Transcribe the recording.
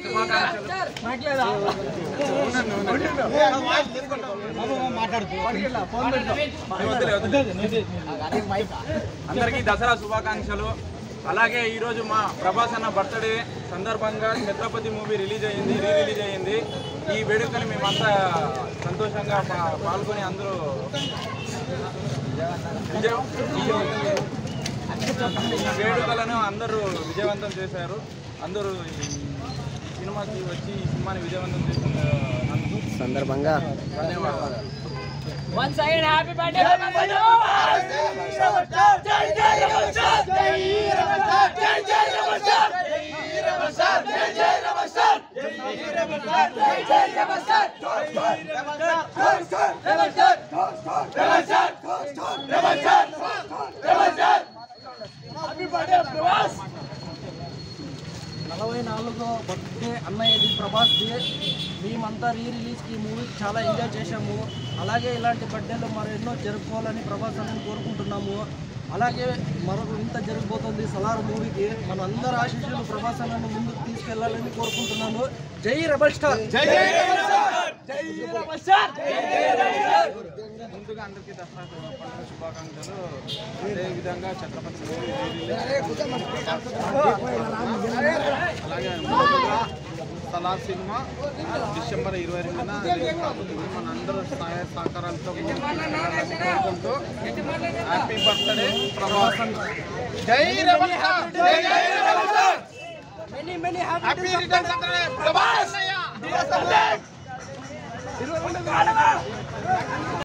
శుభాకాంక్షలు వద్దులే, వద్దులే. అందరికీ దసరా శుభాకాంక్షలు అలాగే ఈరోజు మా ప్రభాస్ అన్న బర్త్డే సందర్భంగా ఛత్రపతి మూవీ రిలీజ్ అయ్యింది రీ రిలీజ్ అయ్యింది ఈ వేడుకని మేమంతా సంతోషంగా పా- పాల్గొని అందరూ విజయ ఈ వేడుకలను అందరూ విజయవంతం చేశారు అందరూ ఈ సినిమాకి వచ్చి ఈ సినిమాని విజయవంతం చేసిన నందుకు సందర్భంగా ధన్యవాదాలు Once again, happy birthday, Babu! నలభై నాలుగో బర్త్డే అన్నయ్యది ప్రభాస్ది మేమంతా రీ రిలీజ్కి ఈ మూవీ చాలా ఎంజాయ్ చేశాము అలాగే ఇలాంటి బర్త్డేలు మరెన్నో జరుపుకోవాలని ప్రభాస్ అన్నని కోరుకుంటున్నాము అలాగే మరొక ఇంత జరిగిపోతుంది సలార్ మూవీకి మన అందరి ఆశీస్సులు ప్రభాస్ అన్నని ముందుకు తీసుకెళ్లాలని కోరుకుంటున్నాను జై రెబల్ స్టార్ ముందుగా అందరికీ దసరా పండుగ శుభాకాంక్షలు అదేవిధంగా ఛత్రపతి మూవీ అలాగే ముందుగా సలార్ సినిమా డిసెంబర్ ఇరవై రెండున రిలీజ్ కాబోతుంది మన అందరూ సహాయ సహకారాలతో కోరుకుంటూ హ్యాపీ బర్త్డే ప్రభాస్ జై రెబల్ స్టార్! జై జై rebel star! Many many happy returns అంటే ప్రభాస్